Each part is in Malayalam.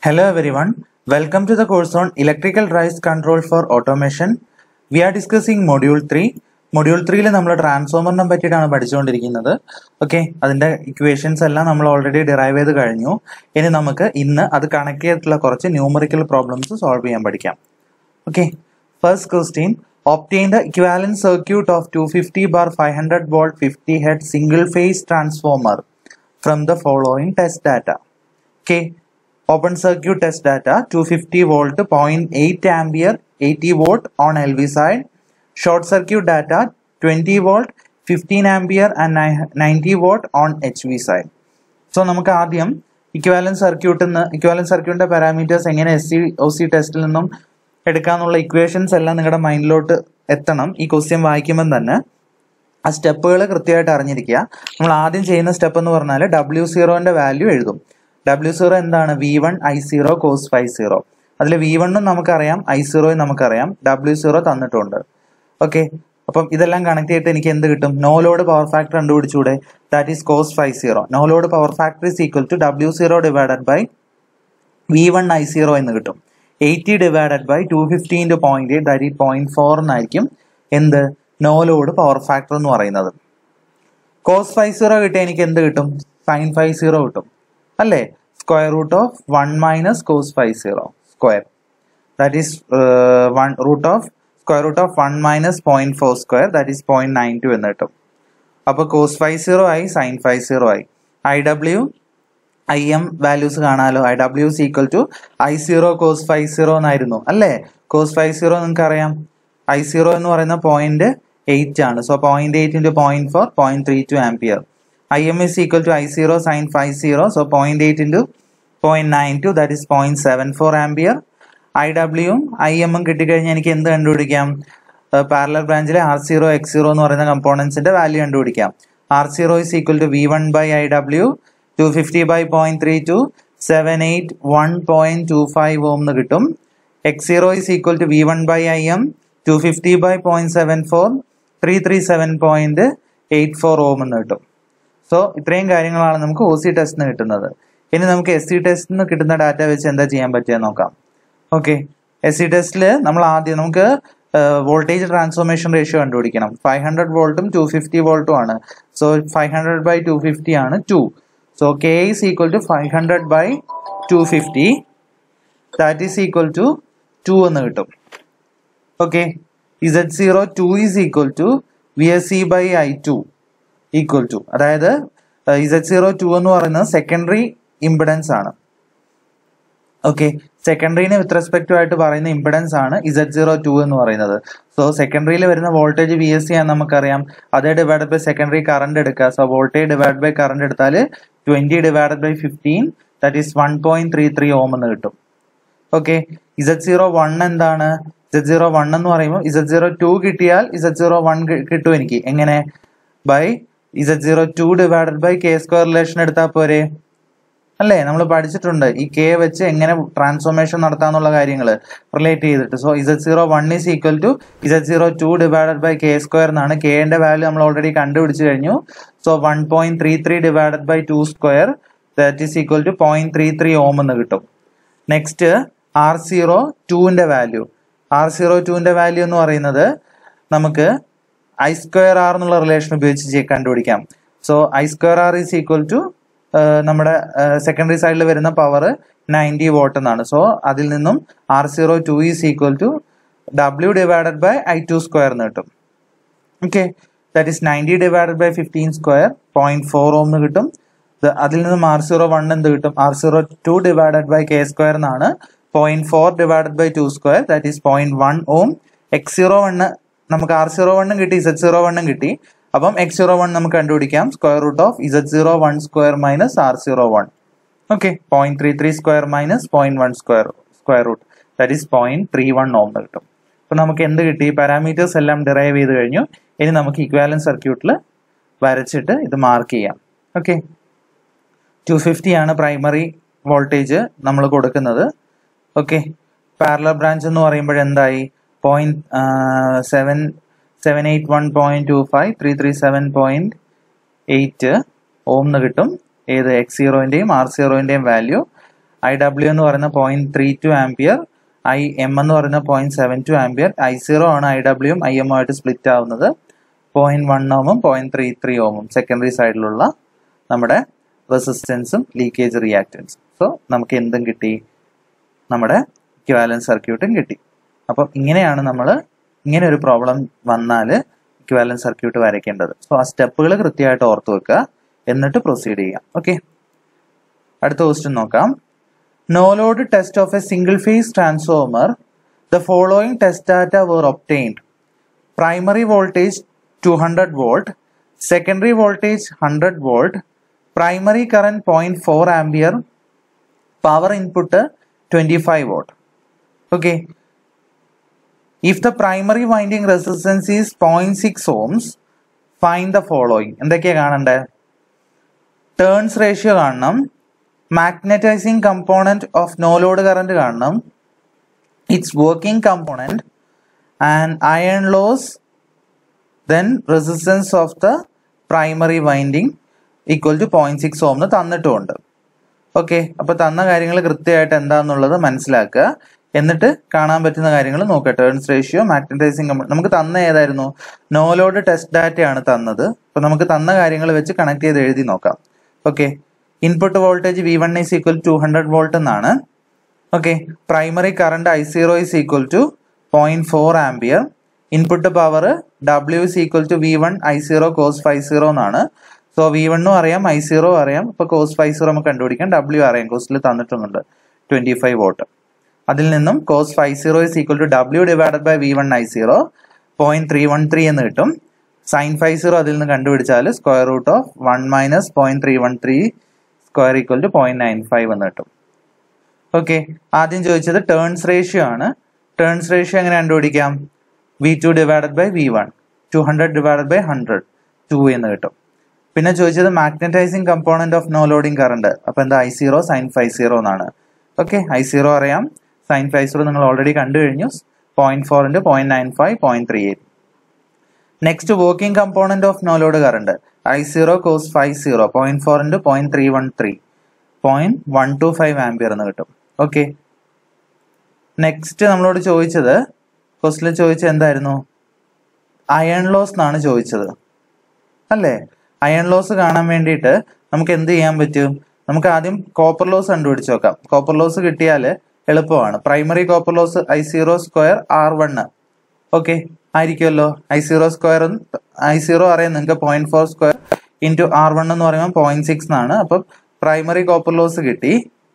Hello everyone, welcome to the course on Electrical Drives Control for Automation. We are discussing Module 3. Module ത്രീയിൽ നമ്മൾ ട്രാൻസ്ഫോമറിനെ പറ്റിയിട്ടാണ് പഠിച്ചുകൊണ്ടിരിക്കുന്നത് ഓക്കെ അതിന്റെ ഇക്വേഷൻസ് എല്ലാം നമ്മൾ ഓൾറെഡി ഡിറൈവ് ചെയ്ത് കഴിഞ്ഞു ഇനി നമുക്ക് ഇന്ന് അത് കണക്ട് ചെയ്തിട്ടുള്ള കുറച്ച് ന്യൂമറിക്കൽ പ്രോബ്ലംസ് സോൾവ് ചെയ്യാൻ പഠിക്കാം okay first question obtain the equivalent circuit of 250 bar 500 volt 50 hertz single phase transformer from the following test data okay open circuit test data 250 volt 0.8 ampere 80 volt on LV side short circuit data 20 volt 15 ampere and 90 watt on HV side so നമുക്ക് ആദ്യം ഇക്വാലൻ സർക്യൂട്ടിൽ നിന്ന് ഇക്വാലൻ സർക്യൂട്ടിന്റെ പാരാമീറ്റേഴ്സ് എങ്ങനെ എസ് സി ഒ സി ടെസ്റ്റിൽ നിന്നും എടുക്കാന്നുള്ള ഇക്വേഷൻസ് എല്ലാം നിങ്ങളുടെ മൈൻഡിലോട്ട് എത്തണം ഈ ക്വസ്റ്റ്യൻ വായിക്കുമ്പോൾ തന്നെ ആ സ്റ്റെപ്പുകൾ കൃത്യമായിട്ട് അറിഞ്ഞിരിക്കുക നമ്മൾ ആദ്യം ചെയ്യുന്ന സ്റ്റെപ്പ് എന്ന് പറഞ്ഞാൽ ഡബ്ല്യു സീറോന്റെ വാല്യൂ എഴുതും ഡബ്ല്യു സീറോ എന്താണ് V one I zero cos five zero അതിൽ വി വണ്ണും നമുക്കറിയാം ഐ സീറോയും നമുക്കറിയാം ഡബ്ല്യു സീറോ തന്നിട്ടുണ്ട് ഓക്കെ അപ്പം ഇതെല്ലാം കണക്ട് ചെയ്തിട്ട് എനിക്ക് എന്ത് കിട്ടും നോ ലോഡ് പവർ ഫാക്ടർ കണ്ടുപിടിച്ചൂടെ that is cos five zero no load power factor is equal to W zero divided by V one I zero എന്ന് കിട്ടും eighty divided by two fifty into point eight that ഈ പോയിന്റ് ഫോർ എന്നായിരിക്കും എന്ത് നോ ലോഡ് പവർ ഫാക്ടർ എന്ന് പറയുന്നത് കോസ് ഫൈവ് സീറോ കിട്ടിയാൽ എനിക്ക് എന്ത് കിട്ടും സൈൻ ഫൈവ് സീറോ കിട്ടും അല്ലേ square root of one minus cos five zero square that is one root of square root of one minus point four square that is point nine two എന്ന് കിട്ടും അപ്പോൾ കോസ് ഫൈവ് സീറോ ആയി സൈൻ ഫൈവ് സീറോ ആയി I W I M values കാണാലോ I W is equal to I zero cos five zero എന്നായിരുന്നു അല്ലേ കോസ് ഫൈവ് സീറോ നിങ്ങൾക്ക് അറിയാം ഐ സീറോ എന്ന് പറയുന്ന പോയിന്റ് എയ്റ്റ് ആണ് so point eight into point four point three two ampere I M is equal to I zero sine five zero so point eight into point nine two that is point seven four ampere I ഡബ്ല്യുവും ഐ എമ്മും കിട്ടിക്കഴിഞ്ഞാൽ എനിക്ക് എന്ത് കണ്ടുപിടിക്കാം പാരലർ ബ്രാഞ്ചിലെ ആർ സീറോ എക്സ് സീറോ എന്ന് പറയുന്ന കമ്പോണൻസിന്റെ വാല്യൂ കണ്ടുപിടിക്കാം R zero is equal to V one by I W to fifty by point three two seven eight one point two five ohm എന്ന് കിട്ടും X zero is equal to V one by I M two fifty by point seven four three three seven point eight four ohm എന്ന് കിട്ടും സോ ഇത്രയും കാര്യങ്ങളാണ് നമുക്ക് ഒ സി ടെസ്റ്റിന് കിട്ടുന്നത് ഇനി നമുക്ക് എസ് സി ടെസ്റ്റിന് കിട്ടുന്ന ഡാറ്റ വെച്ച് എന്താ ചെയ്യാൻ പറ്റുക നോക്കാം ഓക്കെ എസ് സി ടെസ്റ്റിൽ നമ്മൾ ആദ്യം നമുക്ക് വോൾട്ടേജ് ട്രാൻസ്ഫോർമേഷൻ റേഷ്യോ കണ്ടുപിടിക്കണം ഫൈവ് ഹൺഡ്രഡ് വോൾട്ടും ടു ഫിഫ്റ്റി വോൾട്ടും ആണ് so five hundred by two fifty ആണ് two so K is equal to five hundred by two fifty that is equal to two എന്ന് കിട്ടും okay Z zero two is equal to V S C by I two equal to അതായത് ഇസഡ് സീറോ ടു എന്ന് പറയുന്നത് സെക്കൻഡറി ഇമ്പിഡൻസ് ആണ് ഓക്കെ സെക്കൻഡറിനെ വിത്ത് റെസ്പെക്റ്റീവ് ആയിട്ട് പറയുന്ന ഇമ്പിഡൻസ് ആണ് ഇസഡ് സീറോ ടു എന്ന് പറയുന്നത് സോ സെക്കൻഡറിയിൽ വരുന്ന വോൾട്ടേജ് വി എസ് സി ആണ് നമുക്കറിയാം അതേ ഡിവൈഡ് ബൈ സെക്കൻഡറി കറണ്ട് എടുക്കുക so voltage divide by current എടുത്താൽ twenty divide by fifteen that is one point three three ohm എന്ന് കിട്ടും ഓക്കെ ഇസഡ് സീറോ വൺ എന്താണ് ഇസഡ് സീറോ വൺ എന്ന് പറയുമ്പോൾ ഇസഡ് സീറോ ടു കിട്ടിയാൽ ഇസഡ് സീറോ വൺ കിട്ടും എനിക്ക് എങ്ങനെ by Z zero two divided by K square relation എടുത്താൽ പോരെ അല്ലേ നമ്മൾ പഠിച്ചിട്ടുണ്ട് ഈ കെ വെച്ച് എങ്ങനെ ട്രാൻസ്ഫോർമേഷൻ നടത്താന്നുള്ള കാര്യങ്ങൾ റിലേറ്റ് ചെയ്തിട്ട് so Z zero one is equal to Z zero two divided by K square എന്നാണ് കെന്റെ വാല്യൂ നമ്മൾ ഓൾറെഡി കണ്ടുപിടിച്ച് കഴിഞ്ഞു so one point three three divided by two square that is equal to point three three ohm എന്ന് കിട്ടും നെക്സ്റ്റ് ആർ സീറോ ടുവിന്റെ വാല്യൂ ആർ സീറോ ടുവിന്റെ വാല്യൂ എന്ന് പറയുന്നത് നമുക്ക് ഐ സ്ക്വയർ ആർ എന്നുള്ള റിലേഷൻ ഉപയോഗിച്ച് കണ്ടുപിടിക്കാം so I square R is equal to നമ്മുടെ സെക്കൻഡറി സൈഡിൽ വരുന്ന പവർ നയൻറ്റി വോട്ട് എന്നാണ് സോ അതിൽ നിന്നും R zero two is equal to W divided by I two square എന്ന് കിട്ടും okay that is ninety divided by fifteen square point four ohm എന്ന് കിട്ടും അതിൽ നിന്നും ആർ സീറോ വൺ എന്ത് കിട്ടും R zero two divided by K square എന്നാണ് point four divided by two square that is point one ohm X zero one നമുക്ക് ആർ സീറോ വണ്ണും കിട്ടി ഇസഡ് സീറോ വണ്ണും കിട്ടി അപ്പം എക്സ് സീറോ വൺ നമുക്ക് കണ്ടുപിടിക്കാം square root of Z zero one square minus R zero one okay point three three square minus point one square square root that is point three one ohm കിട്ടും അപ്പൊ നമുക്ക് എന്ത് കിട്ടി പാരാമീറ്റേഴ്സ് എല്ലാം ഡിറൈവ് ചെയ്ത് കഴിഞ്ഞു ഇനി നമുക്ക് ഇക്വാലൻ സർക്യൂട്ടിൽ വരച്ചിട്ട് ഇത് മാർക്ക് ചെയ്യാം ഓക്കെ ടു ഫിഫ്റ്റി ആണ് പ്രൈമറി വോൾട്ടേജ് നമ്മൾ കൊടുക്കുന്നത് ഓക്കെ പാരലർ ബ്രാഞ്ച് എന്ന് പറയുമ്പോൾ എന്തായി point seven seven eight one point two five three three seven point eight ohm എന്ന് കിട്ടും ഏത് എക്സ് സീറോന്റെയും ആർ സീറോന്റെയും വാല്യൂ ഐ ഡബ്ല്യു എന്ന് പറയുന്ന point three two ampere I M എന്ന് പറയുന്ന point seven two ampere I zero ആണ് ഐ ഡബ്ല്യുവും ഐ എം ആയിട്ട് സ്പ്ലിറ്റ് ആവുന്നത് പോയിന്റ് വൺ ഓമും പോയിന്റ് ത്രീ ത്രീ ഓമും സെക്കൻഡറി സൈഡിലുള്ള നമ്മുടെ റെസിസ്റ്റൻസും ലീക്കേജ് റിയാക്റ്റൻസും സോ നമുക്ക് എന്തും കിട്ടി നമ്മുടെ ഇക്വാലൻസ് സർക്യൂട്ടും കിട്ടി അപ്പം ഇങ്ങനെയാണ് നമ്മൾ ഇങ്ങനെ ഒരു പ്രോബ്ലം വന്നാൽ ഇക്വാലൻസ് സർക്യൂട്ട് വരയ്ക്കേണ്ടത് സോ ആ സ്റ്റെപ്പുകൾ കൃത്യമായിട്ട് ഓർത്ത് വെക്കുക എന്നിട്ട് പ്രൊസീഡ് ചെയ്യാം ഓക്കെ അടുത്ത ക്വസ്റ്റ്യൻ നോക്കാം no load test of a single phase transformer the following test data were obtained primary voltage 200 volt secondary voltage 100 volt primary current 0.4 ampere power input 25 watt okay if the primary winding resistance is 0.6 ohms find the following എന്തൊക്കെയാ കാണണ്ടേ ടേൺസ് റേഷ്യോ കാണണം magnetising component of no load current കാണണം its working component and iron loss then resistance of the primary winding equal to 0.6 ohm എന്ന് തന്നിട്ടുമുണ്ട് ഓക്കെ അപ്പൊ തന്ന കാര്യങ്ങൾ കൃത്യമായിട്ട് എന്താന്നുള്ളത് മനസ്സിലാക്കുക എന്നിട്ട് കാണാൻ പറ്റുന്ന കാര്യങ്ങൾ നോക്കുക ടേൺസ് റേഷ്യോ മാഗ്നറ്റൈസിങ് നമുക്ക് തന്ന ഏതായിരുന്നു നോ ലോഡ് ടെസ്റ്റ് ഡാറ്റയാണ് തന്നത് അപ്പൊ നമുക്ക് തന്ന കാര്യങ്ങൾ വെച്ച് കണക്ട് ചെയ്ത് എഴുതി നോക്കാം okay input voltage V one is equal to hundred volt എന്നാണ് okay primary current I zero is equal to point four ampere input power W is equal to V one I zero cos five zero എന്നാണ് സോ വി വണ്ണും അറിയാം ഐ സീറോ അറിയാം ഇപ്പൊ കോസ് ഫൈവ് സീറോ നമുക്ക് കണ്ടുപിടിക്കാം ഡബ്ല്യു അറിയാം കോസ്റ്റിൽ തന്നിട്ടുമുണ്ട് ട്വന്റി ഫൈവ് വോട്ട് അതിൽ നിന്നും cos five zero is equal to W divided by V one I zero point three one three എന്ന് കിട്ടും സൈൻ ഫൈവ് സീറോ അതിൽ നിന്ന് കണ്ടുപിടിച്ചാൽ square root of one minus point three one three square equal to point nine five എന്ന് കിട്ടും ഓക്കെ ആദ്യം ചോദിച്ചത് ടേൺസ് റേഷ്യോ ആണ് ടേൺസ് റേഷ്യോ എങ്ങനെ കണ്ടുപിടിക്കാം V two divided by V one two hundred divided by hundred two എന്ന് കിട്ടും പിന്നെ ചോദിച്ചത് magnetising component of no loading current അപ്പൊ എന്താ I zero sine five zero എന്നാണ് ഓക്കെ ഐ സീറോ അറിയാം സൈൻ ഫൈവ് സീറോ നിങ്ങൾ ഓൾറെഡി കണ്ടു കഴിഞ്ഞു point four into point nine five point three eight next working component of no load current I zero cos five zero point four into point three one three point one two five ampere എന്ന് കിട്ടും ഓക്കെ നെക്സ്റ്റ് നമ്മളോട് ചോദിച്ചത് ക്വസ്റ്റിൽ ചോദിച്ചത് എന്തായിരുന്നു അയൺ ലോസ് എന്നാണ് ചോദിച്ചത് അല്ലേ അയൺ ലോസ് കാണാൻ വേണ്ടിയിട്ട് നമുക്ക് എന്ത് ചെയ്യാൻ പറ്റും നമുക്ക് ആദ്യം കോപ്പർ ലോസ് കണ്ടുപിടിച്ച് നോക്കാം കോപ്പർ ലോസ് കിട്ടിയാൽ എളുപ്പമാണ് primary copper loss I zero square R one okay ആയിരിക്കുമല്ലോ I zero square I zero അറിയാം നിങ്ങൾക്ക് point four square into R one എന്ന് പറയുമ്പോൾ പോയിന്റ് സിക്സ് എന്നാണ് അപ്പം പ്രൈമറി കോപ്പർ ലോസ് കിട്ടി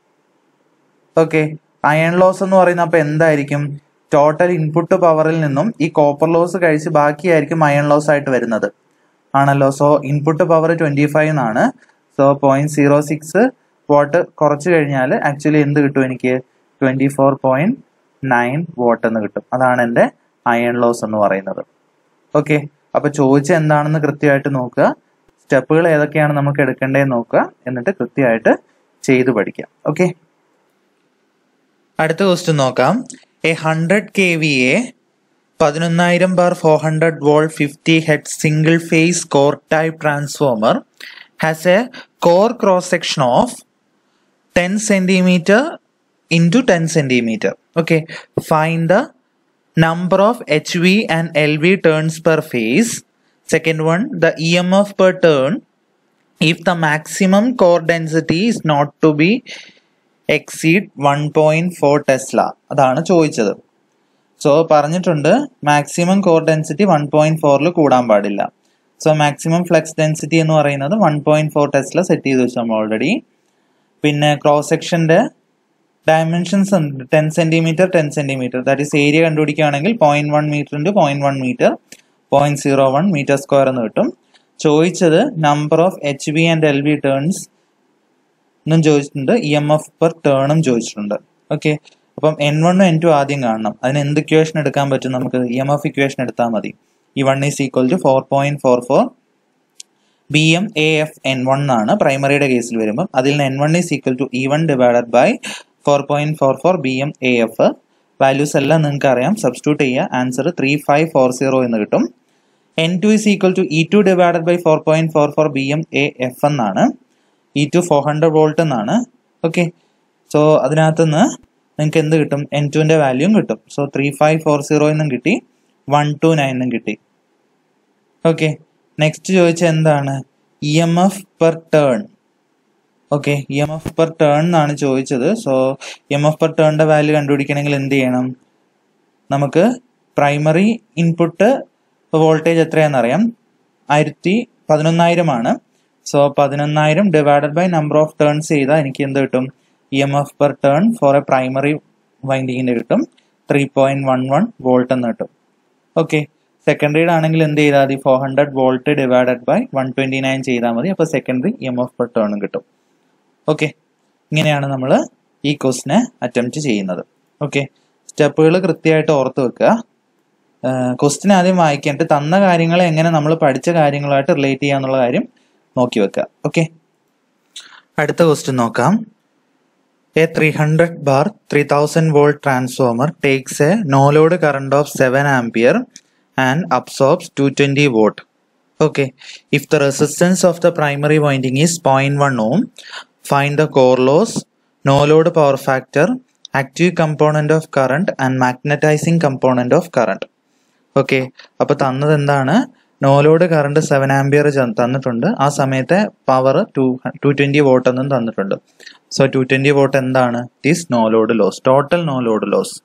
ഓക്കെ അയൺ ലോസ് എന്ന് പറയുന്ന അപ്പൊ എന്തായിരിക്കും ടോട്ടൽ ഇൻപുട്ട് പവറിൽ നിന്നും ഈ കോപ്പർ ലോസ് കഴിച്ച് ബാക്കിയായിരിക്കും അയൺ ലോസ് ആയിട്ട് വരുന്നത് ആണല്ലോ so input power twenty five എന്നാണ് so point zero six watt കുറച്ച് കഴിഞ്ഞാൽ ആക്ച്വലി എന്ത് കിട്ടും എനിക്ക് twenty four point nine watt എന്ന് കിട്ടും അതാണ് എൻ്റെ അയൺ ലോസ് എന്ന് പറയുന്നത് ഓക്കെ അപ്പൊ ചോദിച്ച എന്താണെന്ന് കൃത്യമായിട്ട് നോക്കുക സ്റ്റെപ്പുകൾ ഏതൊക്കെയാണ് നമുക്ക് എടുക്കേണ്ടതെന്ന് നോക്കുക എന്നിട്ട് കൃത്യമായിട്ട് ചെയ്തു പഠിക്കാം ഓക്കെ അടുത്ത ക്വസ്റ്റ്യൻ നോക്കാം a hundred K V A പതിനൊന്നായിരം bar four hundred volt fifty ഹെഡ് single phase core type transformer has a core cross section of ten centimetre into ten centimetre okay find the number of HV and LV turns per phase. Second one, the EMF per turn if the maximum core density is not to be exceed 1.4 tesla അതാണ് ചോദിച്ചത് സോ പറഞ്ഞിട്ടുണ്ട് maximum core density one point ഫോറിൽ കൂടാൻ പാടില്ല സോ മാക്സിമം ഫ്ലെക്സ് ഡെൻസിറ്റി എന്ന് പറയുന്നത് one point four tesla set ചെയ്ത് വെച്ചു നമ്മൾ ഓൾറെഡി പിന്നെ ക്രോസ് സെക്ഷന്റെ ഡയമെൻഷൻസ് ഉണ്ട് ten centimetre ten centimetre that is area കണ്ടുപിടിക്കുകയാണെങ്കിൽ point one metre into point one metre point zero one metre square എന്ന് കിട്ടും ചോദിച്ചത് number of H B and L B turns എന്നും ചോദിച്ചിട്ടുണ്ട് ഇ എം എഫ് പെർ ടേണും ചോദിച്ചിട്ടുണ്ട് ഓക്കെ അപ്പം എൻ വണ്ണും എൻ ടു ആദ്യം കാണണം അതിന് എന്ത് ഇക്വേഷൻ എടുക്കാൻ പറ്റും നമുക്ക് ഇ എം എഫ് ഇക്വേഷൻ എടുത്താൽ മതി E one is equal to four point four four B M A F N one ആണ് പ്രൈമറിയുടെ കേസിൽ വരുമ്പോൾ അതിൽ നിന്ന് N one is equal to E one divided by four point four four B M A F values എല്ലാം നിങ്ങൾക്ക് അറിയാം സബ്സ്റ്റിറ്റ്യൂട്ട് ചെയ്യുക answer three five four zero എന്ന് കിട്ടും N two is equal to E two divided by four point four four B M A F എന്നാണ് E two four hundred volt എന്നാണ് ഓക്കെ സോ അതിനകത്തുനിന്ന് നിങ്ങൾക്ക് എന്ത് കിട്ടും എൻ ടുവിന്റെ വാല്യൂം കിട്ടും so three five four zero എന്നും കിട്ടി വൺ ടു നയൻ എന്നും കിട്ടി ഓക്കെ നെക്സ്റ്റ് ചോദിച്ച എന്താണ് E M F per turn okay E M F per turn എന്നാണ് ചോദിച്ചത് so E M F per ടേണിന്റെ വാല്യൂ കണ്ടുപിടിക്കണമെങ്കിൽ എന്ത് ചെയ്യണം നമുക്ക് പ്രൈമറി ഇൻപുട്ട് വോൾട്ടേജ് എത്രയാണെന്നറിയാം ആയിരത്തി പതിനൊന്നായിരം ആണ് സോ പതിനൊന്നായിരം divided by number of turns ചെയ്താൽ എനിക്ക് എന്ത് കിട്ടും E M F per turn for a primary വൈൻഡിങ്ങിന്റെ കിട്ടും three point one one volt എന്ന് കിട്ടും ഓക്കെ സെക്കൻഡറിയുടെ ആണെങ്കിൽ എന്ത് ചെയ്താൽ മതി four hundred volt divided by one twenty nine ചെയ്താൽ മതി അപ്പോൾ secondary E M F per ടേണും കിട്ടും ഓക്കെ ഇങ്ങനെയാണ് നമ്മൾ ഈ ക്വസ്റ്റിനെ അറ്റംപ്റ്റ് ചെയ്യുന്നത് ഓക്കെ സ്റ്റെപ്പുകൾ കൃത്യമായിട്ട് ഓർത്ത് വെക്കുക ക്വസ്റ്റിൻ ആദ്യം വായിക്കേണ്ട തന്ന കാര്യങ്ങളെ എങ്ങനെ നമ്മൾ പഠിച്ച കാര്യങ്ങളുമായിട്ട് റിലേറ്റ് ചെയ്യാന്നുള്ള കാര്യം നോക്കി വെക്കുക ഓക്കെ അടുത്ത ക്വസ്റ്റ്യൻ നോക്കാം a three hundred bar three thousand volt transformer takes a no load current of seven ampere and absorbs two twenty watt Okay. If the resistance of the primary winding is 0.1 ohm, find the core loss, no load power factor, active component of current and magnetizing component of current. Okay അപ്പൊ തന്നത് എന്താണ് no load current seven ampere തന്നിട്ടുണ്ട് ആ സമയത്തെ power two two twenty watt എന്നും തന്നിട്ടുണ്ട് സോ ടു ട്വന്റി വോട്ട് എന്താണ് this no load loss total no load loss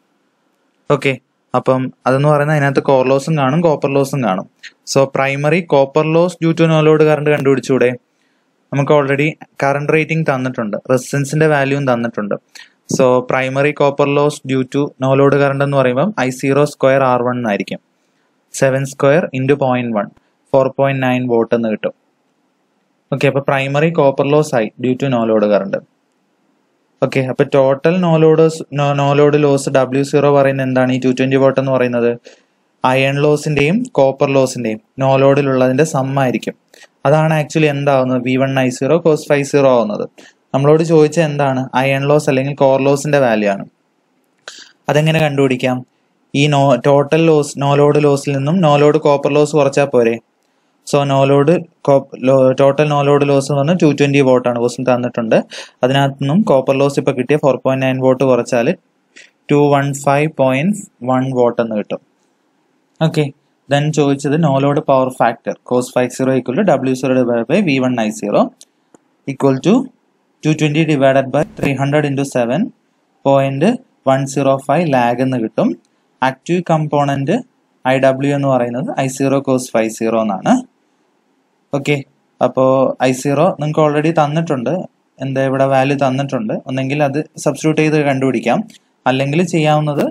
okay അപ്പം അതെന്ന് പറയുന്നത് അതിനകത്ത് കോർ ലോസും കാണും കോപ്പർ ലോസും കാണും so primary copper loss due to no load current കണ്ടുപിടിച്ചൂടെ നമുക്ക് ഓൾറെഡി കറണ്ട് റേറ്റിംഗ് തന്നിട്ടുണ്ട് റെസിസ്റ്റൻസിന്റെ വാല്യൂവും തന്നിട്ടുണ്ട് so primary copper loss due to no load current എന്ന് പറയുമ്പോൾ I zero square R one എന്നായിരിക്കും seven square into point one four point nine watt എന്ന് കിട്ടും ഓക്കെ അപ്പൊ പ്രൈമറി കോപ്പർ ലോസ് ആയി due to no load current okay അപ്പൊ total no load no load loss W zero പറയുന്നത് എന്താണ് ഈ ടു ട്വന്റി വോട്ട് എന്ന് പറയുന്നത് അയൺ ലോസിന്റെയും കോപ്പർ ലോസിന്റെയും നോ ലോഡിലുള്ളതിന്റെ സം ആയിരിക്കും അതാണ് ആക്ച്വലി എന്താവുന്നത് V one I zero cos five zero ആവുന്നത് നമ്മളോട് ചോദിച്ച എന്താണ് അയൺ ലോസ് അല്ലെങ്കിൽ കോർ ലോസിന്റെ വാല്യൂ ആണ് അതെങ്ങനെ കണ്ടുപിടിക്കാം ഈ no total loss no load ലോസിൽ നിന്നും നോ ലോഡ് കോപ്പർ ലോസ് കുറച്ചാൽ പോരെ so no load total no load loss വന്ന് ടു ട്വന്റി വോട്ടാണ് ക്വസ്റ്റ്യൻ തന്നിട്ടുണ്ട് അതിനകത്ത് നിന്നും കോപ്പർ ലോസ് ഇപ്പൊ കിട്ടിയ ഫോർ പോയിന്റ് നയൻ വോട്ട് കുറച്ചാൽ two one five point one watt എന്ന് കിട്ടും ഓക്കെ ദെൻ ചോദിച്ചത് no load power factor cos five zero equal to W zero divide by V one I zero equal to two twenty divided by three hundred into seven point one zero five lag എന്ന് കിട്ടും ആക്റ്റീവ് കമ്പോണന്റ് ഐ ഡബ്ല്യു എന്ന് പറയുന്നത് I zero cos five zero എന്നാണ് ഓക്കെ അപ്പോൾ ഐ സീറോ നിങ്ങൾക്ക് ഓൾറെഡി തന്നിട്ടുണ്ട് എന്താ ഇവിടെ വാല്യൂ തന്നിട്ടുണ്ട് ഒന്നെങ്കിൽ അത് സബ്സ്റ്റിറ്റ്യൂട്ട് ചെയ്ത് കണ്ടുപിടിക്കാം അല്ലെങ്കിൽ ചെയ്യാവുന്നത്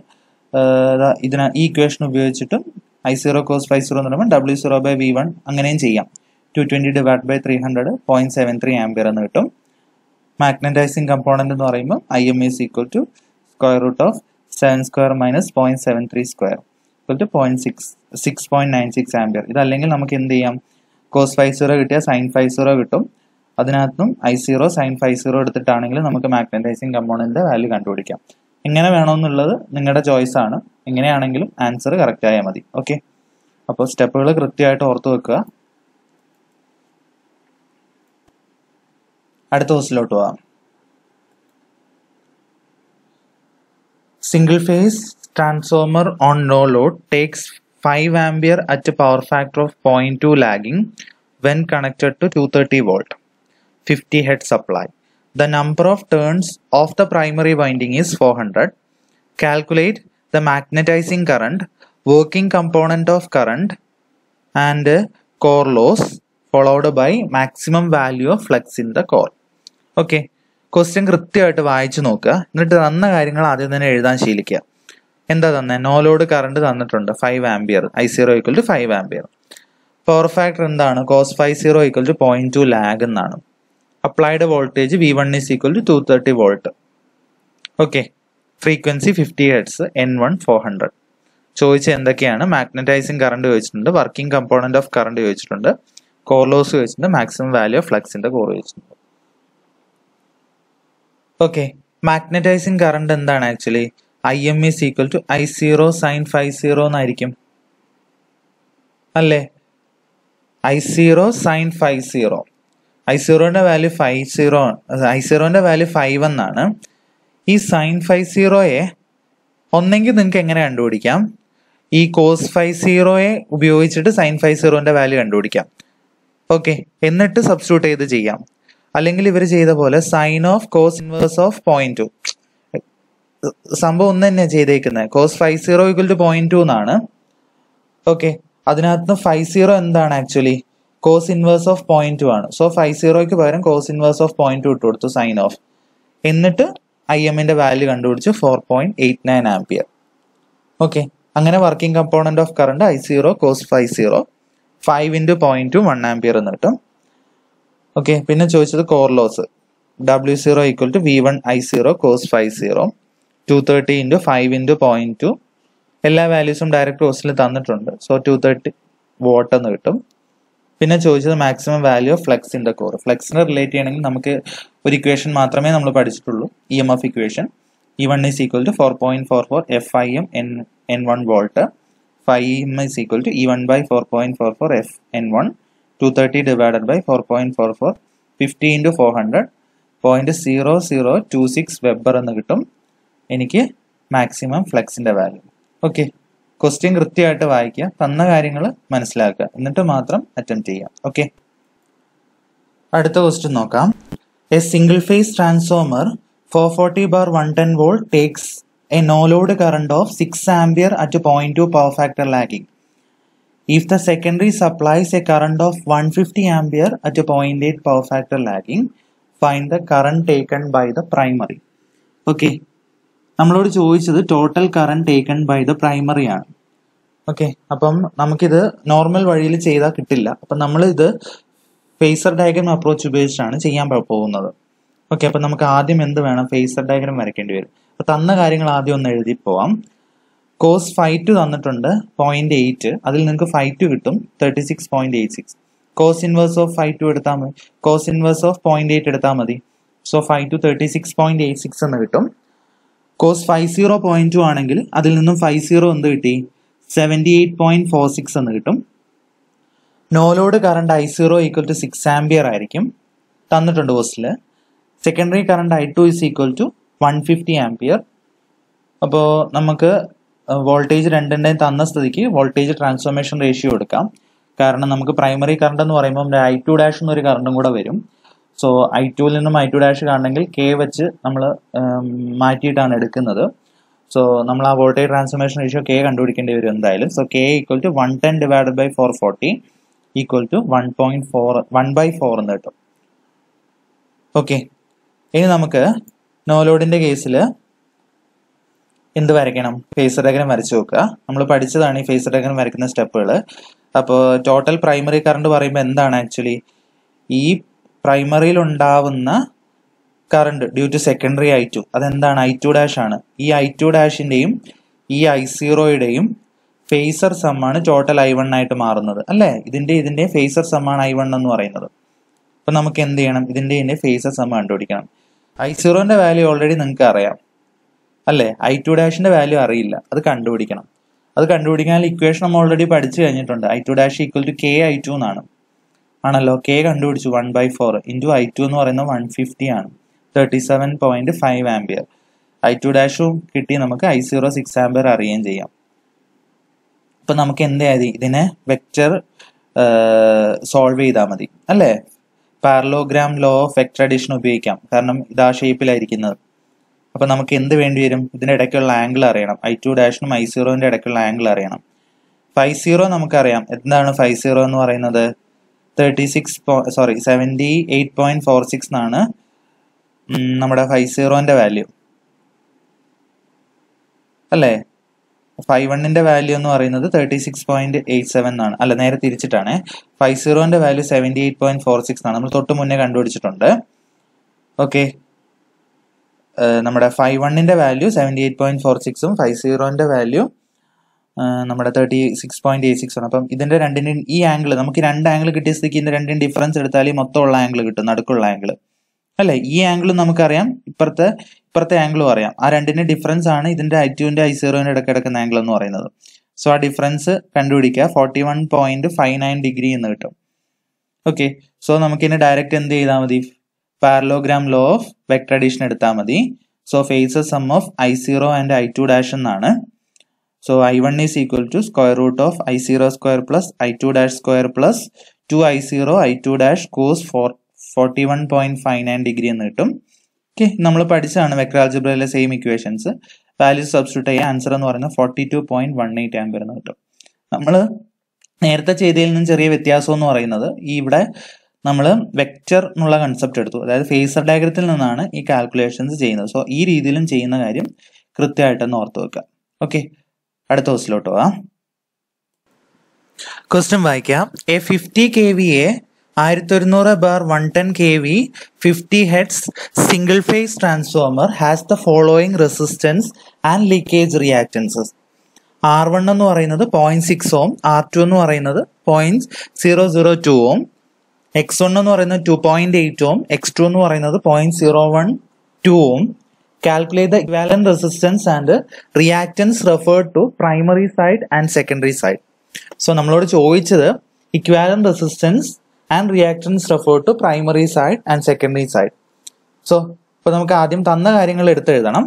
ഇതിന ഈ ഇക്വേഷൻ ഉപയോഗിച്ചിട്ടും I zero cos five zero എന്ന് പറയുമ്പോൾ W zero by V one അങ്ങനെയും ചെയ്യാം two twenty divide by three hundred point seven three ampere എന്ന് കിട്ടും മാഗ്നറ്റൈസിങ് കമ്പോണന്റ് എന്ന് പറയുമ്പോൾ I M is equal to square root of seven square minus point seven three square equal to point six six point nine six ampere ഇതല്ലെങ്കിൽ നമുക്ക് എന്ത് ചെയ്യാം കോസ് ഫൈവ് സീറോ കിട്ടിയാൽ സൈൻ ഫൈവ് സീറോ കിട്ടും അതിനകത്തും I zero sine five zero എടുത്തിട്ടാണെങ്കിൽ നമുക്ക് മാഗ്നറ്റൈസിങ് കമ്പോണന്റിന്റെ വാല്യൂ കണ്ടുപിടിക്കാം എങ്ങനെ വേണമെന്നുള്ളത് നിങ്ങളുടെ ചോയ്സ് ആണ് എങ്ങനെയാണെങ്കിലും ആൻസർ കറക്റ്റ് ആയാൽ മതി ഓക്കെ അപ്പോൾ സ്റ്റെപ്പുകൾ കൃത്യമായിട്ട് ഓർത്ത് വെക്കുക അടുത്ത ക്വസ്റ്റിലോട്ട് പോവാം single phase transformer on no load takes 5 ampere at a power factor of 0.2 lagging when connected to 230 volt 50 hertz supply the number of turns of the primary winding is 400 calculate the magnetizing current working component of current and core loss followed by maximum value of flux in the core okay question കൃത്യമായിട്ട് വായിച്ചു നോക്കുക എന്നിട്ട് തന്ന കാര്യങ്ങൾ ആദ്യം തന്നെ എഴുതാൻ ശീലിക്കുക എന്താ തന്നെ നോ ലോഡ് കറണ്ട് തന്നിട്ടുണ്ട് five ampere I zero equal to five ampere power factor എന്താണ് cos five zero equal to point two lag എന്നാണ് applied voltage V one is equal to two thirty volt okay frequency fifty hertz N one four hundred ചോദിച്ച എന്തൊക്കെയാണ് മാഗ്നറ്റൈസിങ് കറണ്ട് ചോദിച്ചിട്ടുണ്ട് വർക്കിംഗ് കമ്പോണന്റ് ഓഫ് കറണ്ട് ചോദിച്ചിട്ടുണ്ട് കോർലോസ് ചോദിച്ചിട്ടുണ്ട് മാക്സിമം വാല്യൂ ഓഫ് ഫ്ലക്സിന്റെ കോർ ചോദിച്ചിട്ടുണ്ട് ഓക്കെ മാഗ്നറ്റൈസിങ് കറണ്ട് എന്താണ് actually I M is equal to I zero sine five zero എന്നായിരിക്കും അല്ലേ I zero sine five zero I സീറോന്റെ വാല്യൂ ഫൈവ് സീറോ ഐ സീറോന്റെ വാല്യൂ ഫൈവ് എന്നാണ് ഈ സൈൻ ഫൈവ് സീറോയെ ഒന്നെങ്കിൽ നിങ്ങൾക്ക് എങ്ങനെ കണ്ടുപിടിക്കാം ഈ കോസ് ഫൈവ് സീറോയെ ഉപയോഗിച്ചിട്ട് സൈൻ ഫൈവ് സീറോന്റെ വാല്യൂ കണ്ടുപിടിക്കാം ഓക്കെ എന്നിട്ട് സബ്സ്റ്റിറ്റ്യൂട്ട് ചെയ്ത് ചെയ്യാം അല്ലെങ്കിൽ ഇവർ ചെയ്ത പോലെ sine of cos inverse of point two സംഭവം ഒന്ന് തന്നെ ചെയ്തേക്കുന്നത് cos five zero equal to point two എന്നാണ് ഓക്കെ അതിനകത്ത് ഫൈവ് സീറോ എന്താണ് actually cos inverse of point two ആണ് സോ ഫൈവ് സീറോയ്ക്ക് പകരം cos inverse of point two ഇട്ട് കൊടുത്തു സൈൻ ഓഫ് എന്നിട്ട് ഐ എമ്മിന്റെ വാല്യൂ കണ്ടുപിടിച്ചു four point eight nine ampere okay അങ്ങനെ working component of current I zero cos five zero five into point two one ampere എന്ന് കിട്ടും ഓക്കെ പിന്നെ ചോദിച്ചത് core loss W zero equal to V one I zero cos five zero two thirty into five into point two എല്ലാ വാല്യൂസും ഡയറക്റ്റ് കോസ്റ്റിൽ തന്നിട്ടുണ്ട് സോ ടു തേർട്ടി വോട്ട് എന്ന് കിട്ടും പിന്നെ ചോദിച്ചത് maximum value of flux in the core ഫ്ലെക്സിനെ റിലേറ്റ് ചെയ്യണമെങ്കിൽ നമുക്ക് ഒരു ഇക്വേഷൻ മാത്രമേ നമ്മൾ പഠിച്ചിട്ടുള്ളൂ E M F equation E one is equal to four point four four F I M N N one volt phi M is equal to E one by four point four four F N one two thirty divided by four point four four fifty into four hundred point zero zero to six weber എന്ന് കിട്ടും എനിക്ക് മാക്സിമം ഫ്ലെക്സിന്റെ വാല്യൂ ഓക്കെ ക്വസ്റ്റ്യൻ കൃത്യമായിട്ട് വായിക്കുക തന്ന കാര്യങ്ങൾ മനസ്സിലാക്കുക എന്നിട്ട് മാത്രം അറ്റംപ്റ്റ് ചെയ്യാം ഓക്കെ അടുത്ത ക്വസ്റ്റ്യൻ നോക്കാം a single phase transformer four forty bar one ten volt takes a no load current of six ampere at point two power factor lagging If the secondary supplies a current of 150 ampere at a 0.8 power factor lagging, find the current taken by the primary. Okay നമ്മളോട് ചോദിച്ചത് total current taken by the primary ആണ് ഓക്കെ അപ്പം നമുക്കിത് നോർമൽ വഴിയിൽ ചെയ്താൽ കിട്ടില്ല അപ്പം നമ്മൾ ഇത് ഫേസർ ഡയഗ്രാം അപ്രോച്ച് ഉപയോഗിച്ചാണ് ചെയ്യാൻ പോ- പോകുന്നത് ഓക്കെ അപ്പം നമുക്ക് ആദ്യം എന്ത് വേണം ഫേസർ ഡയഗ്രാം വരയ്ക്കേണ്ടി വരും അപ്പം തന്ന കാര്യങ്ങൾ ആദ്യം ഒന്ന് എഴുതി പോവാം കോസ് ഫൈവ് ടു തന്നിട്ടുണ്ട് പോയിന്റ് എയ്റ്റ് അതിൽ നിങ്ങൾക്ക് ഫൈവ് ടു കിട്ടും thirty six point eight six cos inverse of phi two എടുത്താൽ മതി cos inverse of point eight എടുത്താൽ മതി so phi two thirty six point eight six എന്ന് കിട്ടും cos five zero point two ആണെങ്കിൽ അതിൽ നിന്നും ഫൈവ് സീറോ എന്ത് കിട്ടി seventy eight point four six എന്ന് കിട്ടും no load current I zero equal to six ampere ആയിരിക്കും തന്നിട്ടുണ്ട് കോസ്റ്റിൽ secondary current I two is equal to one fifty ampere അപ്പോൾ നമുക്ക് വോൾട്ടേജ് രണ്ടിൻ്റെയും തന്ന സ്ഥിതിക്ക് വോൾട്ടേജ് ട്രാൻസ്ഫോർമേഷൻ റേഷ്യോ എടുക്കാം കാരണം നമുക്ക് പ്രൈമറി കറണ്ട് എന്ന് പറയുമ്പോൾ ഐ ടു ഡാഷ് എന്നൊരു കറണ്ടും കൂടെ വരും സോ ഐ ടുവിൽ നിന്നും ഐ ടു ഡാഷ് കാണണമെങ്കിൽ കെ വെച്ച് നമ്മൾ മാറ്റിയിട്ടാണ് എടുക്കുന്നത് സോ നമ്മൾ ആ വോൾട്ടേജ് ട്രാൻസ്ഫോർമേഷൻ റേഷ്യോ കെ കണ്ടുപിടിക്കേണ്ടി വരും എന്തായാലും so K equal to one ten divided by four forty equal to one point four one by four എന്ന് കിട്ടും ഓക്കെ ഇനി നമുക്ക് നോലോഡിന്റെ കേസിൽ എന്ത് വരയ്ക്കണം ഫേസർ ഡയഗ്രാം വരച്ചു നോക്കുക നമ്മൾ പഠിച്ചതാണ് ഈ ഫേസർ ഡയഗ്രാം വരയ്ക്കുന്ന സ്റ്റെപ്പുകൾ അപ്പോൾ ടോട്ടൽ പ്രൈമറി കറണ്ട് പറയുമ്പോൾ എന്താണ് ആക്ച്വലി ഈ പ്രൈമറിയിൽ ഉണ്ടാവുന്ന current due to secondary I two അതെന്താണ് ഐ ടു ഡാഷ് ആണ് ഈ ഐ ടു ഡാഷിന്റെയും ഈ ഐ സീറോയുടെയും ഫേസർ സമ്മാണ് ടോട്ടൽ ഐ വൺ ആയിട്ട് മാറുന്നത് അല്ലേ ഇതിന്റെ ഇതിന്റെ ഫേസർ സമ്മാണ് ഐ വൺ എന്ന് പറയുന്നത് അപ്പൊ നമുക്ക് എന്ത് ചെയ്യണം ഇതിന്റെ ഇതിന്റെ ഫേസർ സം കണ്ടുപിടിക്കണം ഐ സീറോന്റെ വാല്യൂ ഓൾറെഡി നിങ്ങൾക്ക് അറിയാം അല്ലേ ഐ ടു ഡാഷിന്റെ വാല്യൂ അറിയില്ല അത് കണ്ടുപിടിക്കണം അത് കണ്ടുപിടിക്കാൻ ഇക്വേഷൻ നമ്മൾ ഓൾറെഡി പഠിച്ചു കഴിഞ്ഞിട്ടുണ്ട് I two dash equal to K I two എന്നാണ് ആണല്ലോ കെ കണ്ടുപിടിച്ചു one by four into I two എന്ന് പറയുന്നത് വൺ ഫിഫ്റ്റി ആണ് thirty seven point five ampere I two ഡാഷും കിട്ടി നമുക്ക് ഐ സീറോ സിക്സ് ആംബിയർ അറിയുകയും ചെയ്യാം ഇപ്പൊ നമുക്ക് എന്ത് മതി ഇതിനെ വെക്റ്റർ സോൾവ് ചെയ്താൽ മതി അല്ലേ parallelogram law of vector addition ഉപയോഗിക്കാം കാരണം ഇത് ആ ഷേപ്പിലായിരിക്കുന്നത് അപ്പൊ നമുക്ക് എന്ത് വേണ്ടി വരും ഇതിന്റെ ഇടയ്ക്കുള്ള ആംഗിൾ അറിയണം ഐ ടു ഡാഷിനും ഐ സീറോന്റെ ഇടയ്ക്കുള്ള ആംഗിൾ അറിയണം ഫൈവ് സീറോ നമുക്കറിയാം എന്താണ് ഫൈവ് സീറോ എന്ന് പറയുന്നത് thirty six sorry seventy eight point four six എന്നാണ് ഉം, നമ്മുടെ ഫൈവ് സീറോന്റെ വാല്യൂ അല്ലേ ഫൈവ് വണ്ണിന്റെ വാല്യൂ എന്ന് പറയുന്നത് thirty six point eight seven എന്നാണ് അല്ല നേരെ തിരിച്ചിട്ടാണ് ഫൈവ് സീറോന്റെ value seventy eight point four six ആണ് നമ്മൾ തൊട്ട് മുന്നേ കണ്ടുപിടിച്ചിട്ടുണ്ട് ഓക്കെ നമ്മുടെ ഫൈവ് വണ്ണിന്റെ value seventy eight point four സിക്സും ഫൈവ് സീറോന്റെ വാല്യൂ നമ്മുടെ thirty six point eight six ആണ് അപ്പം ഇതിന്റെ രണ്ടിന്റെയും ഈ ആംഗിൾ നമുക്ക് രണ്ട് ആംഗിൾ കിട്ടിയ സ്ഥിതിക്ക് ഇതിന്റെ രണ്ടിനും ഡിഫറൻസ് എടുത്താൽ ഈ മൊത്തമുള്ള ആംഗിൾ കിട്ടും നടുക്കുള്ള ആംഗിൾ അല്ലെ ഈ ആംഗിളും നമുക്കറിയാം ഇപ്പുറത്തെ ഇപ്പുറത്തെ ആംഗിളും അറിയാം ആ രണ്ടിന്റെ ഡിഫറൻസ് ആണ് ഇതിന്റെ ഐ ടുവിന്റെ ഐ സീറോന്റെ ഇടയ്ക്ക് കിടക്കുന്ന ആംഗിൾ എന്ന് പറയുന്നത് സോ ആ ഡിഫറൻസ് കണ്ടുപിടിക്കുക forty one point five nine degree എന്ന് കിട്ടും ഓക്കെ സോ നമുക്കിനി ഡയറക്റ്റ് എന്ത് ചെയ്താൽ മതി parallelogram law of vector addition എടുത്താൽ മതി so phasors sum of I zero and I two dash എന്നാണ് so I one is equal to square root of I zero square plus I two dash square plus two I zero I two dash cos four forty one point five nine degree എന്ന് കിട്ടും ഓക്കെ നമ്മൾ പഠിച്ചതാണ് വെക്ടർ ആൽജിബ്രയിലെ സെയിം ഇക്വേഷൻസ് വാല്യൂ സബ്സ്റ്റിറ്റ്യൂട്ട് ചെയ്യുക ആൻസർ എന്ന് പറയുന്നത് forty two point one eight ampere എന്ന് കിട്ടും നമ്മൾ നേരത്തെ ചെയ്തതിൽ നിന്നും ചെറിയ വ്യത്യാസം എന്ന് പറയുന്നത് ഈ ഇവിടെ നമ്മൾ വെക്റ്റർ എന്നുള്ള കൺസെപ്റ്റ് എടുത്തു അതായത് ഫേസർ ഡയഗ്രത്തിൽ നിന്നാണ് ഈ കാൽക്കുലേഷൻസ് ചെയ്യുന്നത് സോ ഈ രീതിയിലും ചെയ്യുന്ന കാര്യം കൃത്യമായിട്ടൊന്ന് ഓർത്ത് വെക്കുക ഓക്കെ അടുത്ത ക്വസ്റ്റിലോട്ട് പോവാം ക്വസ്റ്റ്യൻ വായിക്കാം a fifty K V A ആയിരത്തി ഒരുന്നൂറ് bar one ten K V fifty hertz single phase transformer has the following resistance and leakage reactances R one എന്ന് പറയുന്നത് point six ohm R two എന്ന് പറയുന്നത് point zero zero two ohm X one എന്ന് പറയുന്നത് two point eight ohm X two എന്ന് പറയുന്നത് point zero one two ohm calculate the equivalent resistance and reactance referred to primary side and secondary side so നമ്മളോട് ചോദിച്ചത് equivalent resistance and reactance referred to primary side and secondary side so ഇപ്പൊ നമുക്ക് ആദ്യം തന്ന കാര്യങ്ങൾ എടുത്തെഴുതണം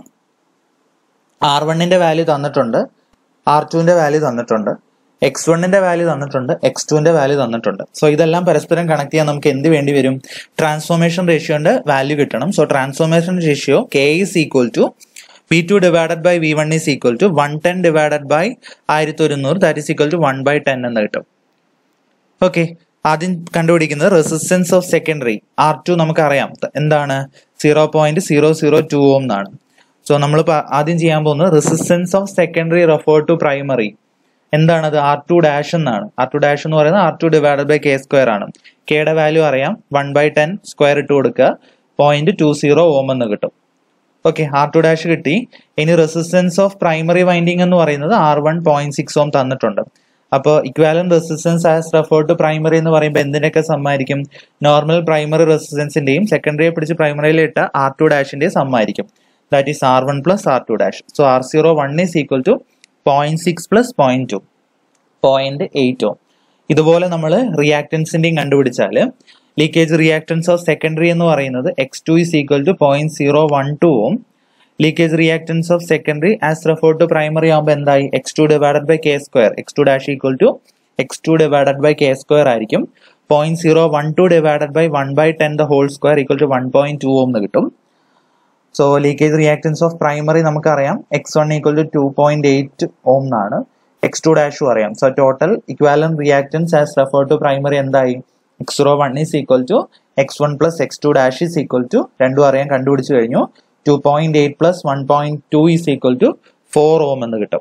ആർ വണ്ണിന്റെ വാല്യൂ തന്നിട്ടുണ്ട് ആർ ടുവിന്റെ വാല്യൂ തന്നിട്ടുണ്ട് എക്സ് വണ്ണിന്റെ വാല്യൂ തന്നിട്ടുണ്ട് എക്സ് ടുവിന്റെ വാല്യൂ തന്നിട്ടുണ്ട് സോ ഇതെല്ലാം പരസ്പരം കണക്ട് ചെയ്യാൻ നമുക്ക് എന്ത് വേണ്ടി വരും ട്രാൻസ്ഫോർമേഷൻ റേഷ്യോന്റെ വാല്യൂ കിട്ടണം so transformation ratio K is equal to V two divided by V one is equal to one ten divided by ആയിരത്തി ഒരുന്നൂറ് that is equal to one by ten എന്ന് കിട്ടും ഓക്കെ ആദ്യം കണ്ടുപിടിക്കുന്നത് resistance of secondary R two നമുക്കറിയാം എന്താണ് zero point zero zero two ohm എന്നാണ് സോ നമ്മൾ ആദ്യം ചെയ്യാൻ പോകുന്നത് resistance of secondary refer to primary എന്താണത് ആർ ടു ഡാഷ് എന്നാണ് ആർ ടു ഡാഷ് എന്ന് പറയുന്നത് R two divided by K square ആണ് കെയുടെ വാല്യൂ അറിയാം വൺ ബൈ ടെൻ സ്ക്വയർ ഇട്ട് കൊടുക്കുക പോയിന്റ് ടു സീറോ ഓം എന്ന് കിട്ടും ഓക്കെ ആർ ടു ഡാഷ് കിട്ടി ഇനി റെസിസ്റ്റൻസ് ഓഫ് പ്രൈമറി വൈൻഡിങ് എന്ന് പറയുന്നത് R one point six ohm തന്നിട്ടുണ്ട് അപ്പോൾ equivalent resistance as refer to primary എന്ന് പറയുമ്പോൾ എന്തിനൊക്കെ സമ്മായിരിക്കും നോർമൽ പ്രൈമറി റെസിസ്റ്റൻസിന്റെയും സെക്കൻഡറിയെ പിടിച്ച് പ്രൈമറിയിൽ ഇട്ട ആർ ടു ഡാഷിന്റെയും സമ്മായിരിക്കും that is R one plus R two dash so R zero one is equal to point six plus point two point eight ohm ഇതുപോലെ നമ്മൾ റിയാക്ടൻസിന്റെയും കണ്ടുപിടിച്ചാൽ ലീക്കേജ് റിയാക്ടൻസ് ഓഫ് സെക്കൻഡറി എന്ന് പറയുന്നത് X two is equal to point zero one two ohm leakage reactance of secondary as refer to primary ആകുമ്പോൾ എന്തായി X two divided by K square X two dash equal to X two divided by K square ആയിരിക്കും point zero one two divided by one by ten the whole square equal to one point two ohm എന്ന് കിട്ടും so leakage reactance of primary നമുക്കറിയാം X one equal to two point eight ohm എന്നാണ് എക്സ് ടു ഡാഷും അറിയാം so total equivalent reactance as refer to primary എന്തായി X zero one is equal to X one plus X two dash is equal to രണ്ടും അറിയാൻ കണ്ടുപിടിച്ചു കഴിഞ്ഞു two point eight plus one point two is equal to four ohm എന്ന് കിട്ടും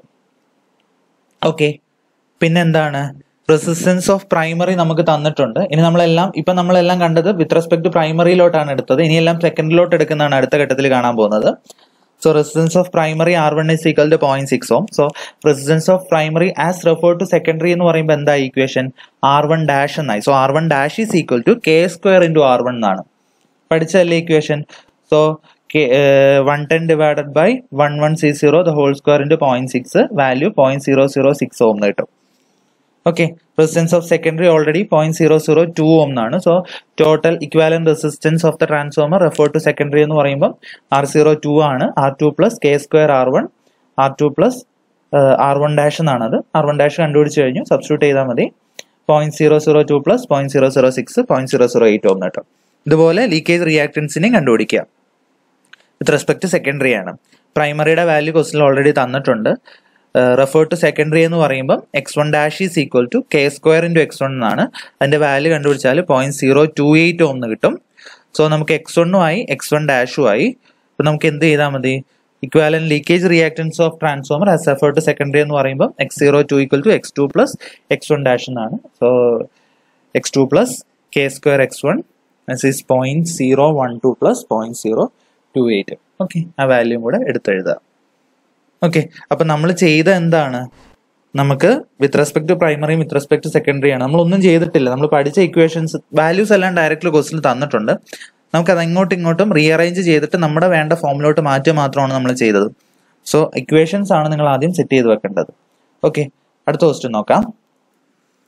ഓക്കെ പിന്നെന്താണ് റെസിസ്റ്റൻസ് ഓഫ് പ്രൈമറി നമുക്ക് തന്നിട്ടുണ്ട് ഇനി നമ്മളെല്ലാം ഇപ്പൊ നമ്മളെല്ലാം കണ്ടത് വിത്ത് റെസ്പെക്ട് ടു പ്രൈമറിയിലോട്ടാണ് എടുത്തത് ഇനിയെല്ലാം സെക്കൻഡിലോട്ട് എടുക്കുന്നതാണ് അടുത്ത ഘട്ടത്തിൽ കാണാൻ പോകുന്നത് so resistance of primary R one is equal to point six ohm so resistance of primary as refer to secondary എന്ന് പറയുമ്പോൾ എന്താ ഇക്വേഷൻ ആർ വൺ ഡാഷ് എന്നായി so R one dash is equal to K square into R one എന്നാണ് പഠിച്ചല്ലേ equation so one ten divided by one one C zero the whole square into point six value point zero zero six ohm എന്ന് കിട്ടും okay resistance of secondary already point zero zero two ohm എന്നാണ് so total equivalent resistance of the transformer refer to secondary എന്ന് പറയുമ്പോൾ ആർ സീറോ ടു ആണ് R two plus K square R one R two plus R one dash എന്നാണ് അത് ആർ വൺ ഡാഷ് കണ്ടുപിടിച്ച് കഴിഞ്ഞു സബ്സ്റ്റിറ്റ്യൂട്ട് ചെയ്താൽ മതി point zero zero two plus point zero zero six point zero zero eight ohm കേട്ടോ ഇതുപോലെ ലീക്കേജ് റിയാക്ടൻസിനെയും കണ്ടുപിടിക്കുക വിത്ത് റെസ്പെക്ട് സെക്കൻഡറി ആണ് പ്രൈമറിയുടെ വാല്യൂ ക്വസ്റ്റിൽ ഓൾറെഡി തന്നിട്ടുണ്ട് റെഫർ ടു സെക്കൻഡറി എന്ന് പറയുമ്പോൾ X one dash is equal to K square into X one എന്നാണ് അതിന്റെ വാല്യൂ കണ്ടുപിടിച്ചാൽ point zero two eight ohm എന്ന് കിട്ടും സോ നമുക്ക് എക്സ് വണ്ണുമായി എക്സ് വൺ ഡാഷും ആയി ഇപ്പൊ നമുക്ക് എന്ത് ചെയ്താൽ മതി equivalent leakage reactance of transformer as refer to secondary എന്ന് പറയുമ്പോൾ X zero two equal to X two plus X one dash എന്നാണ് so X two plus K square X one is point zero one two plus point zero two eight okay ആ വാല്യൂം കൂടെ എടുത്തെഴുതുക ഓക്കെ അപ്പൊ നമ്മൾ ചെയ്ത എന്താണ് നമുക്ക് വിത്ത് റെസ്പെക്ട് ടു പ്രൈമറിയും വിത്ത് റെസ്പെക്ട് ടു സെക്കൻഡറി ആണ് നമ്മൾ ഒന്നും ചെയ്തിട്ടില്ല നമ്മൾ പഠിച്ച ഇക്വേഷൻസ് വാല്യൂസ് എല്ലാം ഡയറക്റ്റ്ലി ക്വസ്റ്റിൽ തന്നിട്ടുണ്ട് നമുക്ക് അത് അങ്ങോട്ടും ഇങ്ങോട്ടും റീഅറേഞ്ച് ചെയ്തിട്ട് നമ്മുടെ വേണ്ട ഫോമിലോട്ട് മാറ്റുക മാത്രമാണ് നമ്മൾ ചെയ്തത് സോ ഇക്വേഷൻസ് ആണ് നിങ്ങൾ ആദ്യം സെറ്റ് ചെയ്ത് വെക്കേണ്ടത് ഓക്കെ അടുത്ത ക്വസ്റ്റ്യൻ നോക്കാം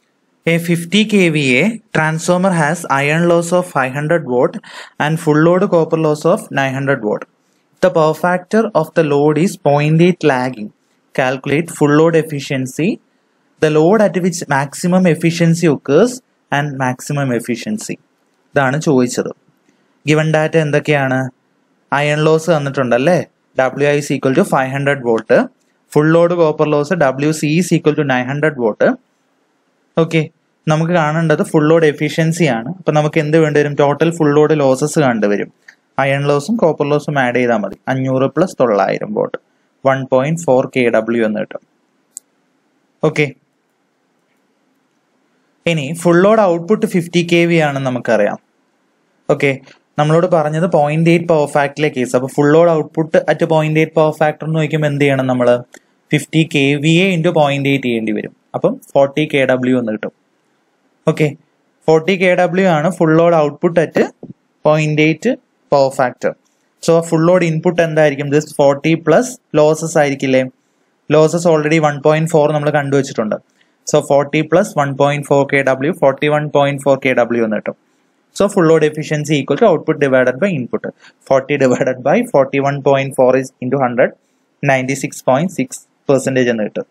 A 50 kVA transformer has iron loss of 500 watt and full load copper loss of 900 watt. The power factor of the load is 0.8 lagging. Calculate full load efficiency, the load at which maximum efficiency occurs and maximum efficiency. ഇതാണ് ചോദിച്ചത് ഗിവൺ ഡാറ്റ എന്തൊക്കെയാണ് അയൺ ലോസ് തന്നിട്ടുണ്ടല്ലേ W I is equal to five hundred watt full load copper loss W C is equal to nine hundred watt okay നമുക്ക് കാണേണ്ടത് ഫുൾ ലോഡ് എഫിഷ്യൻസി ആണ് അപ്പൊ നമുക്ക് എന്ത് വേണ്ടിവരും ടോട്ടൽ ഫുൾ ലോഡ് ലോസസ് കണ്ടുവരും അയൺ ലോസും കോപ്പർ ലോസും ആഡ് ചെയ്താൽ മതി അഞ്ഞൂറ് പ്ലസ് തൊള്ളായിരം watt one point four K W എന്ന് കിട്ടും ഓക്കെ ഇനി full load output fifty K V ആണെന്ന് നമുക്കറിയാം ഓക്കെ നമ്മളോട് പറഞ്ഞത് പോയിന്റ് എയ്റ്റ് പവർ ഫാക്ടറിലെ കേസ് അപ്പൊ full load output at point eight power factor എന്ന് നോക്കുമ്പോൾ എന്ത് ചെയ്യണം നമ്മൾ fifty K V A into point eight ചെയ്യേണ്ടി വരും അപ്പം ഫോർട്ടി കെ ഡബ്ല്യു എന്ന് കിട്ടും ഓക്കെ ഫോർട്ടി കെ ഡബ്ല്യു ആണ് full load output at point eight power factor so full load input എന്തായിരിക്കും ദിസ് ഫോർട്ടി പ്ലസ് ലോസസ് ആയിരിക്കില്ലേ losses already one point four നമ്മൾ കണ്ടുവച്ചിട്ടുണ്ട് so forty plus one point four K W forty one point four K W എന്ന് കിട്ടും so full load efficiency equal to output divided by input forty divided by forty one point four is into hundred ninety six point six percentage എന്ന് കിട്ടും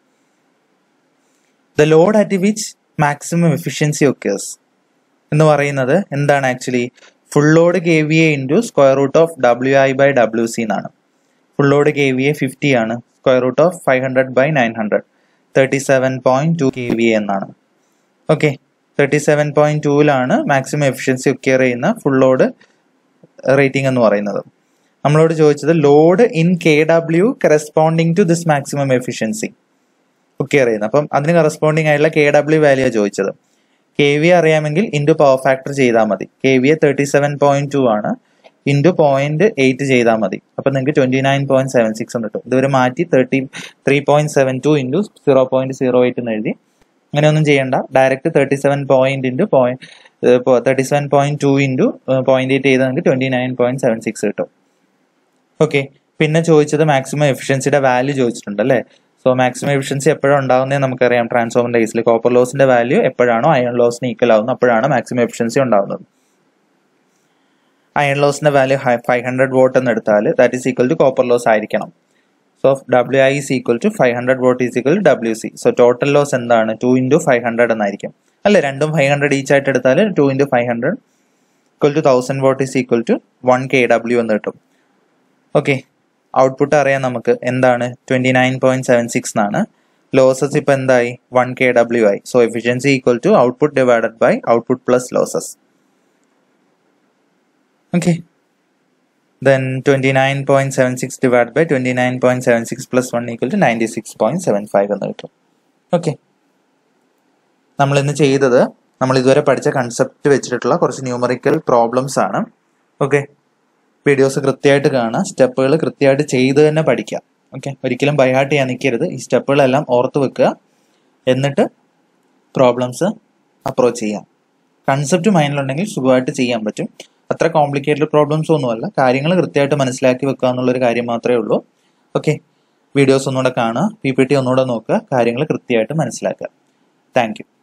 the load at which maximum efficiency occurs എന്ന് പറയുന്നത് എന്താണ് actually full load K V A into square root of W I by W C എന്നാണ് full load K V A fifty ആണ് square root of five hundred by nine hundred thirty seven point two K V A എന്നാണ് ഓക്കെ തേർട്ടി സെവൻ പോയിന്റ് ടൂവിലാണ് മാക്സിമം എഫിഷ്യൻസി ഒക്കെയർ ചെയ്യുന്ന ഫുൾ ലോഡ് റേറ്റിംഗ് എന്ന് പറയുന്നത് നമ്മളോട് ചോദിച്ചത് load in K W corresponding to this maximum efficiency occur ചെയ്യുന്നത് അപ്പം അതിന് കറസ്പോണ്ടിങ് ആയിട്ടുള്ള കെ ഡബ്ല്യു വാല്യൂ ചോദിച്ചത് കെ വി അറിയാമെങ്കിൽ ഇൻറ്റു പവർ ഫാക്ടർ ചെയ്താൽ മതി K V A thirty seven point two ആണ് ഇൻറ്റു പോയിന്റ് എയ്റ്റ് ചെയ്താൽ മതി അപ്പൊ നിങ്ങൾക്ക് twenty nine point seven six എന്ന് കിട്ടും ഇതുവരെ മാറ്റി thirty three point seven two into zero point zero eight എന്ന് എഴുതി അങ്ങനെയൊന്നും ചെയ്യണ്ട direct thirty seven point into point thirty seven point two into point eight ചെയ്താൽ നിങ്ങൾക്ക് twenty nine point seven six കിട്ടും ഓക്കെ പിന്നെ ചോദിച്ചത് മാക്സിമം എഫിഷ്യൻസിയുടെ വാല്യൂ ചോദിച്ചിട്ടുണ്ട് അല്ലേ സോ മാക്സിമം എഫിഷ്യൻസി എപ്പോഴാണ് ഉണ്ടാകുന്നത് നമുക്കറിയാം ട്രാൻസ്ഫോമറിന്റെ കേസിൽ കോപ്പർ ലോസിന്റെ വാല്യൂ എപ്പോഴാണോ അയൺ ലോസിന് ഈക്വൽ ആവുന്നത് അപ്പോഴാണ് മാക്സിമം എഫിഷ്യൻസി ഉണ്ടാകുന്നത് അയൺ ലോസിന്റെ വാല്യൂ ഫൈവ് ഹൺഡ്രഡ് വോട്ട് എന്ന് എടുത്താൽ that is equal to copper loss ആയിരിക്കണം so W I is equal to five hundred watt is equal to W C so total loss എന്താണ് ടു ഇൻറ്റു ഫൈവ് ഹൺഡ്രഡ് എന്നായിരിക്കും അല്ലെ രണ്ടും ഫൈവ് ഹൺഡ്രഡ് ഈച്ച് ആയിട്ട് എടുത്താൽ two into five hundred equal to thousand watt is equal to one K W എന്ന് കിട്ടും ഓക്കെ ഔട്ട്പുട്ട് അറിയാം നമുക്ക് എന്താണ് twenty nine point seven six എന്നാണ് ലോസസ് ഇപ്പൊ എന്തായി വൺ കെ ഡബ്ല്യു ആയി so efficiency equal to output divided by output plus losses okay then twenty nine point seven six divide by twenty nine point seven six plus one equal to ninety six point seven five എന്ന് കിട്ടും ഓക്കെ നമ്മൾ ഇന്ന് ചെയ്തത് നമ്മൾ ഇതുവരെ പഠിച്ച കൺസെപ്റ്റ് വെച്ചിട്ടുള്ള കുറച്ച് ന്യൂമറിക്കൽ പ്രോബ്ലംസ് ആണ് ഓക്കെ വീഡിയോസ് കൃത്യമായിട്ട് കാണുക സ്റ്റെപ്പുകൾ കൃത്യമായിട്ട് ചെയ്ത് തന്നെ പഠിക്കുക ഓക്കെ ഒരിക്കലും ബൈഹാർട്ട് ചെയ്യാൻ നിൽക്കരുത് ഈ സ്റ്റെപ്പുകളെല്ലാം ഓർത്ത് വെക്കുക എന്നിട്ട് പ്രോബ്ലംസ് അപ്രോച്ച് ചെയ്യാം കൺസെപ്റ്റ് മൈൻഡിലുണ്ടെങ്കിൽ സുഖമായിട്ട് ചെയ്യാൻ പറ്റും അത്ര കോംപ്ലിക്കേറ്റഡ് പ്രോബ്ലംസ് ഒന്നുമല്ല കാര്യങ്ങൾ കൃത്യമായിട്ട് മനസ്സിലാക്കി വെക്കുക എന്നുള്ളൊരു കാര്യം മാത്രമേ ഉള്ളൂ ഓക്കെ വീഡിയോസ് ഒന്നുകൂടെ കാണുക പി പി ടി ഒന്നുകൂടെ നോക്കുക കാര്യങ്ങൾ കൃത്യമായിട്ട് മനസ്സിലാക്കുക താങ്ക് യു